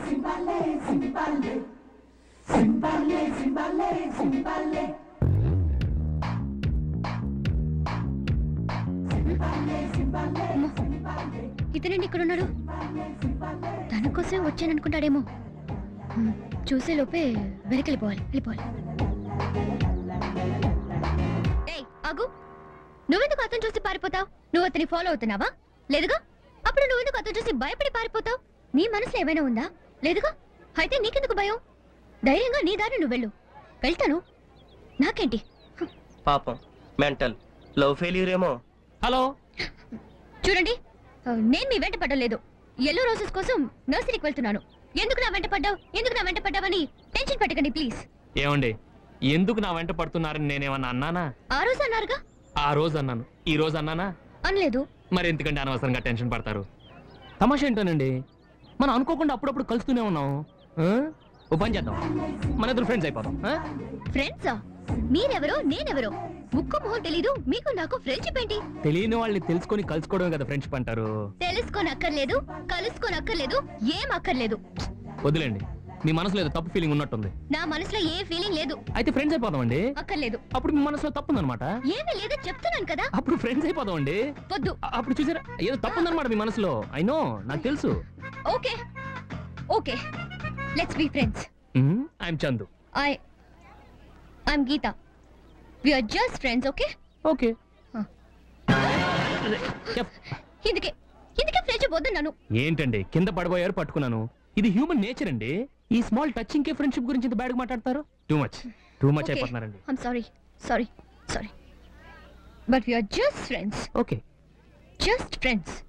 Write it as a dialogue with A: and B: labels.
A: ఇతనండి ఇక్కడ ఉన్నాడు తన కోసం వచ్చాననుకుంటాడేమో హ్మ్, చూసే లోపే వెనక్కి వెళ్ళిపోవాలి వెళ్ళిపోవాలి ఏయ్ ఆగు నువ్వెందుకు అతను చూసి పారిపోతావు నువ్వు అతని ఫాలో అవుతున్నావా లేదుగా అప్పుడు నువ్వెందుకు అతను చూసి భయపడి పారిపోతావు నీ మనసులో ఏమైనా ఉందా లేదుగా అయితే నీకెందుకు భయం ధైర్యంగా నీ దారి నువ్వు వెళ్ళు వెళ్తాను నాకేంటి
B: పాపం మెంటల్ లవ్ ఫెయిల్యూర్ ఏమో
C: హలో
A: చూడండి ఆ, నేను మీ వెంట పడలేదు ఎల్లో రోజెస్ కోసం నర్సరీకి వెళ్తున్నాను ఎందుకు నా వెంట పడ్డావు ఎందుకు నా వెంట పడ్డావని టెన్షన్ పెట్టకండి ప్లీజ్
C: ఏమండి ఎందుకు నా వెంట పడుతున్నారని నేనేమన్నా అన్నానా
A: ఆ రోజు అన్నారుగా
C: ఆ రోజు అన్నాను ఈ రోజు అన్నానా
A: అనలేదు
C: మరి ఎందుకంటే అనవసరంగా టెన్షన్ పడతారు తమాషా ఏంటోనండి మనం అనుకోకుండా అప్పుడప్పుడు కలుస్తూనే ఉన్నాం ఆ? ఓ పని చేద్దాం మన ఇద్దరు ఫ్రెండ్స్ అయిపోతాం ఆ?
A: ఫ్రెండ్సా మీరెవరో నేనెవరో ముక్కు మొహం తెలీదు మీకు నాకు ఫ్రెండ్షిప్ ఏంటి
C: తెలియని వాళ్ళని తెలుసుకొని కలుసుకోవడమే కదా ఫ్రెండ్షిప్ అంటారు
A: తెలుసుకొని అక్కర్లేదు కలుసుకొని అక్కర్లేదు ఏం అక్కర్లేదు
C: వదిలేండి మీ మనసులో ఏదో తప్పు ఫీలింగ్ ఉన్నట్టుంది
A: నా మనసులో ఏ ఫీలింగ్ లేదు
C: అయితే ఫ్రెండ్స్ అయిపోదామండి
A: అక్కర్లేదు
C: అప్పుడు మీ మనసులో తప్పు ఉందన్నమాట
A: ఏమీ లేదు చెప్తున్నాను కదా
C: అప్పుడు ఫ్రెండ్స్ అయిపోదామండి
A: వద్దు
C: అ- అప్పుడు చూసారా ఏదో తప్పు ఉందన్నమాట మీ మనసులో ఐ నో నాకు తెలుసు
A: okay okay let's be friends
C: I'm Chandu
A: I I'm Geeta we are just friends okay
C: okay
A: Huh. ఇందుకే ఇందుకే ఫ్రెండ్షిప్ వద్దన్నాను
C: ఏంటండి కింద పడిపోయారు పట్టుకున్నాను ఇది హ్యూమన్ నేచర్ అండి ఈ స్మాల్ టచింగ్ కే ఫ్రెండ్షిప్ గురించి ఇంత బ్యాడ్ మాట్లాడతారు టూ మచ్ టూ మచ్ అయిపోతున్నారండి
A: I'm sorry sorry sorry but we are just friends
C: okay
A: just friends